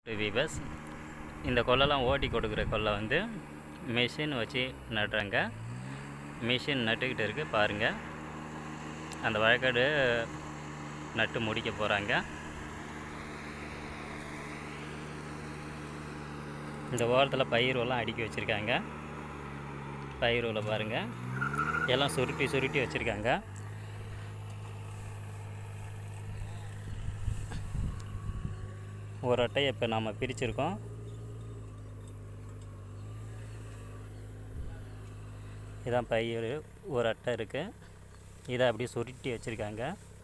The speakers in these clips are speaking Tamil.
வீவர்ஸ் இந்த கொல்லெல்லாம் ஓட்டி கொடுக்குற கொல்லை வந்து மிஷின் வச்சு நடுறாங்க மிஷின் நட்டுக்கிட்டு இருக்கு பாருங்கள் அந்த வழக்காடு நட்டு முடிக்க போகிறாங்க இந்த ஓரத்தில் பயிரெல்லாம் அடுக்கி வச்சுருக்காங்க பயிரோல பாருங்கள் எல்லாம் சுருட்டி சுருட்டி வச்சுருக்காங்க ஒரு அட்டையை இப்போ நாம் பிரிச்சிருக்கோம் இதான் பயிர் ஒரு அட்டை இருக்குது இதை அப்படியே சுருட்டி வச்சுருக்காங்க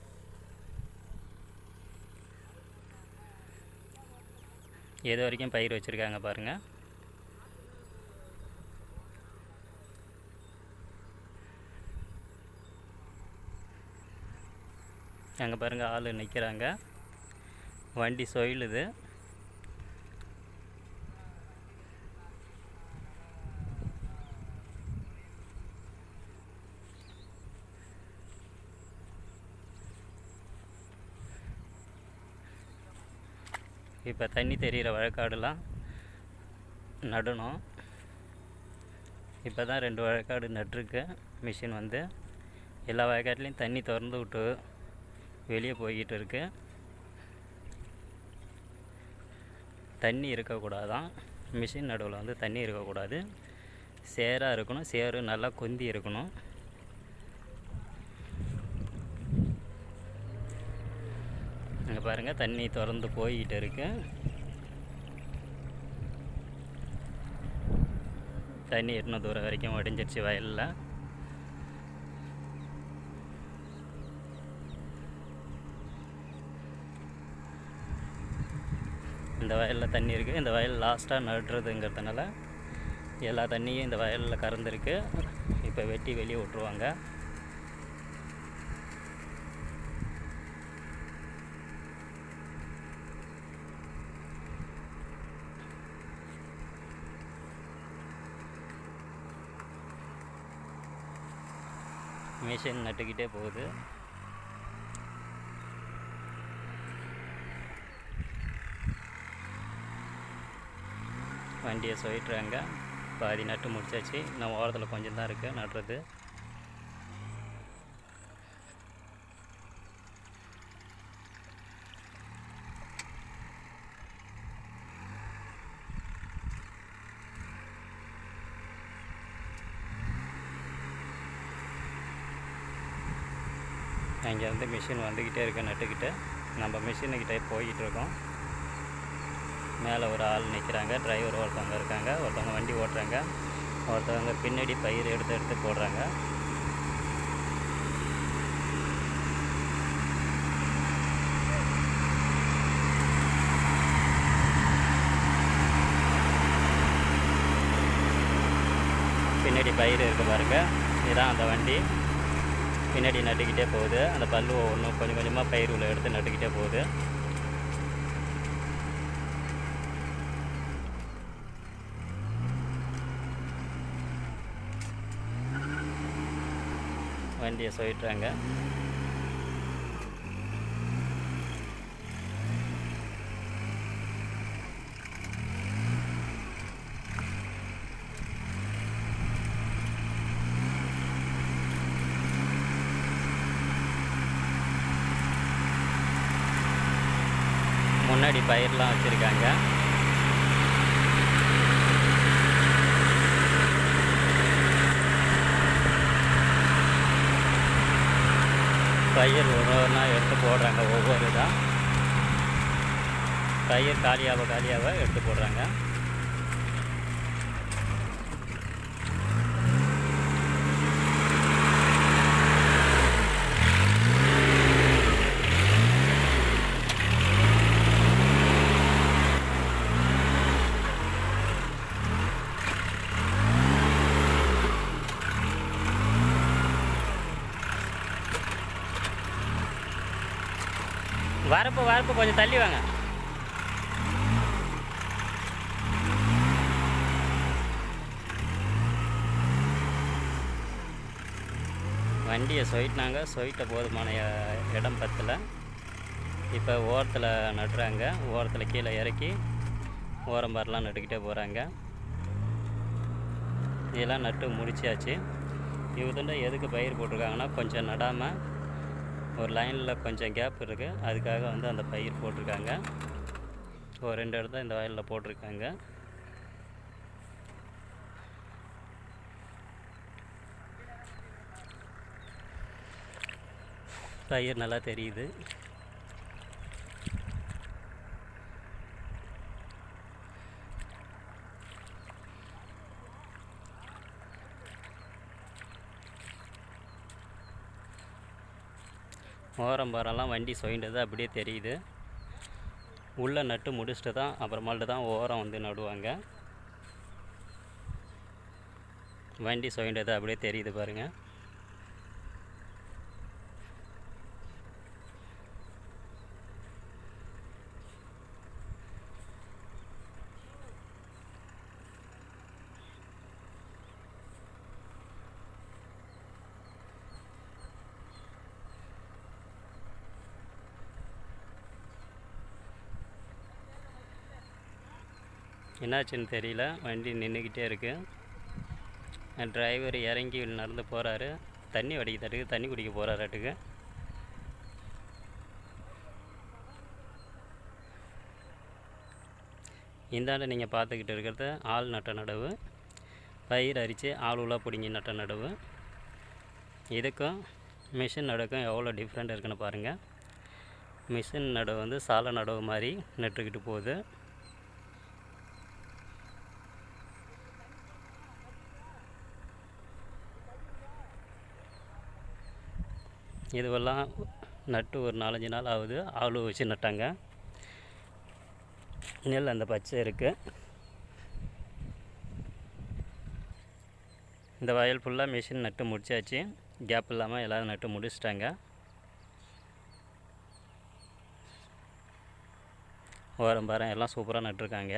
எது வரைக்கும் பயிர் வச்சுருக்காங்க பாருங்கள் அங்கே பாருங்கள் ஆள் நிற்கிறாங்க வண்டி சொயிலுது இப்போ தண்ணி தெரிகிற வழக்காடுலாம் நடணும் இப்போ தான் ரெண்டு வழக்காடு நட்டிருக்கு மிஷின் வந்து எல்லா வழக்காட்டுலேயும் தண்ணி திறந்து விட்டு வெளியே போய்கிட்டு இருக்கு தண்ணி இருக்கக்கூடாதான் மிஷின் நடுவில் வந்து தண்ணி இருக்கக்கூடாது சேராக இருக்கணும் சேறு நல்லா கொந்தி இருக்கணும் அங்கே பாருங்கள் தண்ணி திறந்து போய்கிட்டு இருக்கு தண்ணி எட்டின தூரம் வரைக்கும் வடிஞ்சிருச்சு வயலில் இந்த வயலில் தண்ணி இருக்குது இந்த வயல் லாஸ்ட்டாக நடுறதுங்கிறதுனால எல்லா தண்ணியும் இந்த வயலில் கறந்துருக்கு இப்போ வெட்டி வெளியே விட்ருவாங்க மிஷின் நட்டுக்கிட்டே போகுது வண்டியை சொல்லிட்டுறாங்க பாதி நட்டு முடிச்சாச்சு இன்னும் ஓரத்தில் கொஞ்சம் தான் இருக்குது நடுறது அங்கே வந்து மிஷின் வந்துக்கிட்டே இருக்கு நட்டுக்கிட்டு நம்ம மிஷினுக்கிட்டே போய்கிட்டு இருக்கோம் மேலே ஒரு ஆள் நிற்கிறாங்க டிரைவர் ஒருத்தவங்க இருக்காங்க ஒருத்தவங்க வண்டி ஓட்டுறாங்க ஒருத்தவங்க பின்னாடி பயிர் எடுத்து எடுத்து போடுறாங்க பின்னாடி பயிர் இருக்கு பாருங்க இதுதான் அந்த வண்டி பின்னாடி நட்டுக்கிட்டே போகுது அந்த பல்லு ஒவ்வொன்றும் கொஞ்சம் கொஞ்சமாக பயிர் உள்ள எடுத்து நட்டுக்கிட்டே போகுது வண்டியை சொல்லிட்டுறாங்க முன்னாடி பயிர்லாம் வச்சுருக்காங்க பயிர் ஒவ்வொன்றா எடுத்து போடுறாங்க ஒவ்வொரு இதாக பயிர் காலியாக காலியாக எடுத்து போடுறாங்க வரப்பு வரப்பு கொஞ்சம் தள்ளி வாங்க வண்டியை சொயிட்டினாங்க சொயிட்ட போதுமான இ- இடம் பத்தல இப்போ ஓரத்தில் நடுறாங்க ஓரத்தில் கீழே இறக்கி ஓரம்பாரெலாம் நட்டுக்கிட்டே போகிறாங்க இதெல்லாம் நட்டு முடிச்சாச்சு இவதுண்ட எதுக்கு பயிர் போட்டிருக்காங்கன்னா கொஞ்சம் நடாமல் ஒரு லைனில் கொஞ்சம் கேப் இருக்குது அதுக்காக வந்து அந்த பயிர் போட்டிருக்காங்க ஒரு ரெண்டு இடத்த இந்த வயலில் போட்டிருக்காங்க பயிர் நல்லா தெரியுது ஓரம் பாரெல்லாம் வண்டி சொயிண்டது அப்படியே தெரியுது உள்ளே நட்டு முடிச்சுட்டு தான் அப்புறமால்ட்டு தான் ஓரம் வந்து நடுவாங்க வண்டி சொயிண்டது அப்படியே தெரியுது பாருங்கள் என்னாச்சுன்னு தெரியல வண்டி நின்றுக்கிட்டே இருக்குது டிரைவர் இறங்கி நடந்து போகிறாரு தண்ணி வடிக்கிறதுக்கு தண்ணி குடிக்க போகிறாராட்டுக்கு இந்தாண்ட நீங்கள் பார்த்துக்கிட்டு இருக்கிறது ஆள் நட்ட நடவு பயிர் அரித்து ஆள் உள்ள பிடுங்கி நட்ட நடவு இதுக்கும் மிஷின் நடவுக்கும் எவ்வளோ டிஃப்ரெண்ட் இருக்குன்னு பாருங்கள் மிஷின் நடவு வந்து சாலை நடவு மாதிரி நட்டுக்கிட்டு போகுது இதுவெல்லாம் நட்டு ஒரு நாலஞ்சு நாள் ஆகுது ஆளு வச்சு நட்டாங்க நெல் அந்த பச்சை இருக்குது இந்த வயல் ஃபுல்லாக மிஷின் நட்டு முடிச்சாச்சு கேப் இல்லாமல் எல்லோரும் நட்டு முடிச்சிட்டாங்க ஓரம் பாரம் எல்லாம் சூப்பராக நட்டுருக்காங்க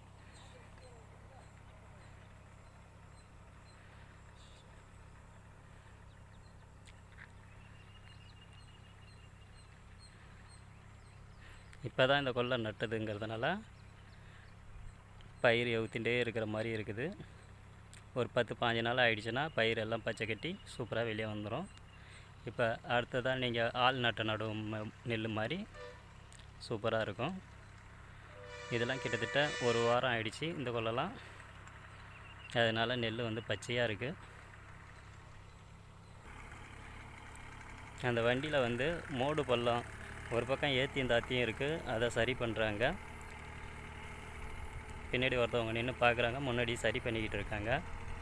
இப்போ தான் இந்த கொல்லை நட்டதுங்கிறதுனால பயிர் எவுத்திண்டே இருக்கிற மாதிரி இருக்குது ஒரு பத்து பாஞ்சு நாள் ஆயிடுச்சுன்னா பயிர் எல்லாம் பச்சை கட்டி சூப்பராக வெளியே வந்துடும் இப்போ அடுத்ததாக நீங்கள் ஆள் நட்ட நடுவும் ம- நெல் மாதிரி சூப்பராக இருக்கும் இதெல்லாம் கிட்டத்தட்ட ஒரு வாரம் ஆயிடுச்சு இந்த கொல்லலாம் அதனால் நெல் வந்து பச்சையாக இருக்குது அந்த வண்டியில் வந்து மோடு பள்ளம் ஒரு பக்கம் ஏத்தியும் தாத்தியும் இருக்குது அதை சரி பண்ணுறாங்க பின்னாடி ஒருத்தவங்க நின்று பார்க்குறாங்க முன்னாடி சரி பண்ணிக்கிட்டு இருக்காங்க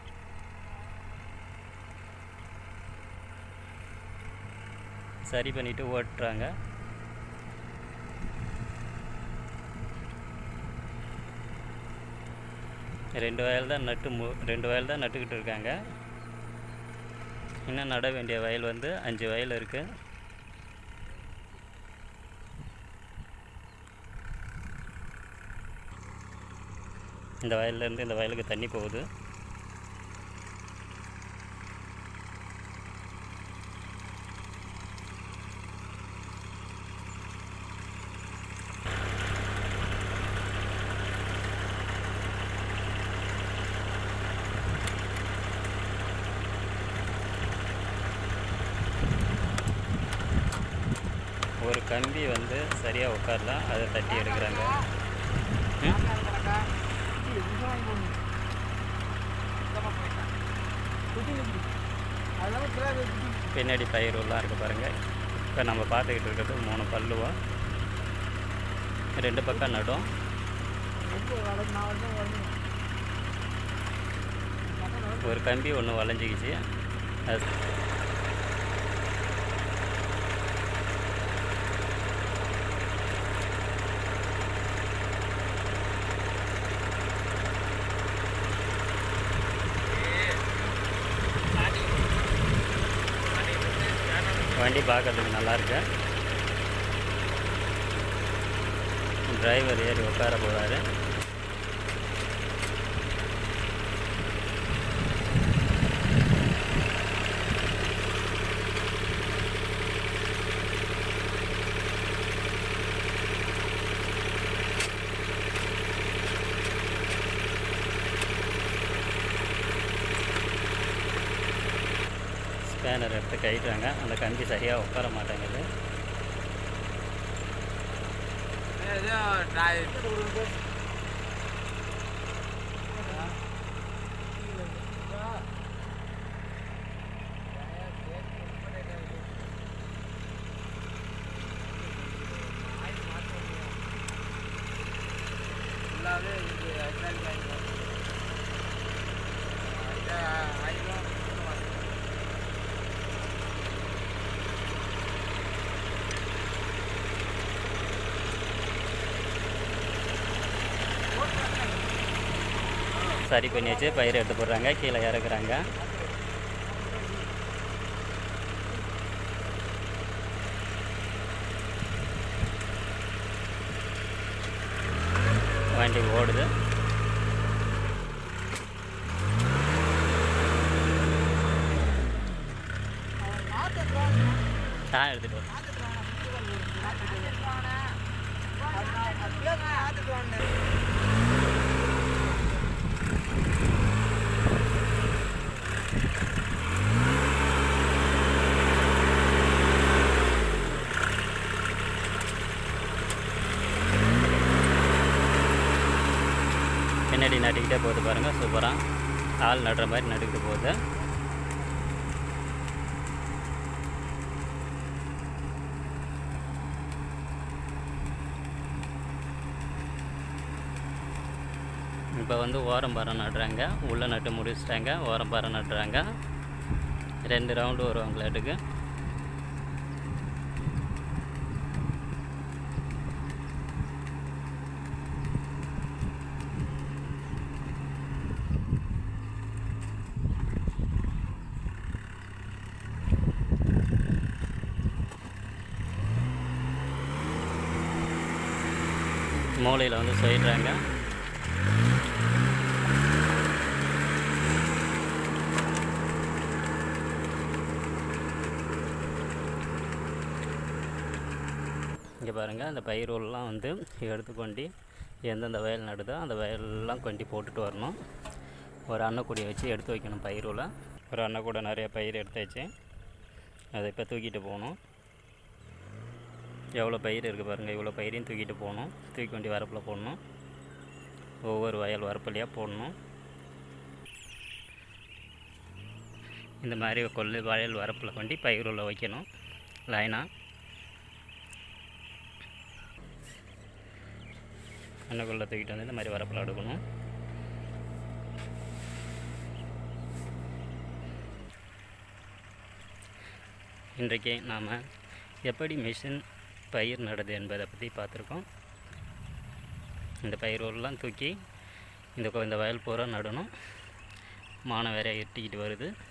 சரி பண்ணிட்டு ஓட்டுறாங்க ரெண்டு வயல் தான் நட்டு மு ரெண்டு வயல் தான் நட்டுக்கிட்டு இருக்காங்க இன்னும் நட வேண்டிய வயல் வந்து அஞ்சு வயல் இருக்குது இந்த வயல்லேருந்து இந்த வயலுக்கு தண்ணி போகுது ஒரு கம்பி வந்து சரியாக உட்காரலாம் அதை தட்டி எடுக்கிறாங்க ம்? பின்னாடி பயிரெல்லாம் இருக்குது பாருங்கள் இப்போ நம்ம பார்த்துக்கிட்டு இருக்கிறது மூணு பல்லுவா ரெண்டு பக்கம் நடும் ஒரு கம்பி ஒன்று வளைஞ்சிக்கிச்சு அது வண்டி பார்க்கறதுக்கு நல்லா இருக்கு டிரைவர் ஏறி உட்கார போகிறாரு கண்டெய்னர் எடுத்து கழிட்டுறாங்க அந்த கம்பி சரியாக உட்கார மாட்டேங்குது சரி பண்ணி வச்சு பயிர் எடுத்து போடுறாங்க கீழே இறக்குறாங்க வண்டி ஓடுது ஆ எடுத்துகிட்டு வரோம் பின்னாடி நட்டுக்கிட்டே போகுது பாருங்கள் சூப்பராக ஆள் நடுற மாதிரி நட்டுக்கிட்டு போகுது இப்போ வந்து ஓரம் பாரம் நடுறாங்க உள்ளே நட்டு முடிச்சிட்டாங்க ஓரம் பாரம் நடுறாங்க ரெண்டு ரவுண்டு வரும் அவங்களாட்டுக்கு மூளையில் வந்து சொல்லிடுறாங்க இங்கே பாருங்கள் அந்த பயிரெல்லாம் வந்து எடுத்து கொண்டு எந்தெந்த வயல் நடுதோ அந்த வயலெல்லாம் கொண்டு போட்டுட்டு வரணும் ஒரு அன்னக்கூடையை வச்சு எடுத்து வைக்கணும் பயிரில் ஒரு அன்னக்கூடை நிறைய பயிர் எடுத்து வச்சு அதை இப்போ தூக்கிட்டு போகணும் எவ்வளோ பயிர் இருக்குது பாருங்கள் இவ்வளோ பயிரையும் தூக்கிட்டு போகணும் தூக்கி கொண்டு வரப்பில் போடணும் ஒவ்வொரு வயல் வரப்புலையாக போடணும் இந்த மாதிரி கொள்ளு வயல் வரப்பில் கொண்டு பயிருள்ள வைக்கணும் லைனாக அன்னக்குள்ளே தூக்கிட்டு வந்து இந்த மாதிரி வரப்பில் எடுக்கணும் இன்றைக்கு நாம் எப்படி மிஷின் பயிர் நடுது என்பதை பற்றி பார்த்துருக்கோம் இந்த பயிரெல்லாம் தூக்கி இந்த கொ- இந்த வயல் பூரா நடணும் மானம் வேற எட்டிக்கிட்டு வருது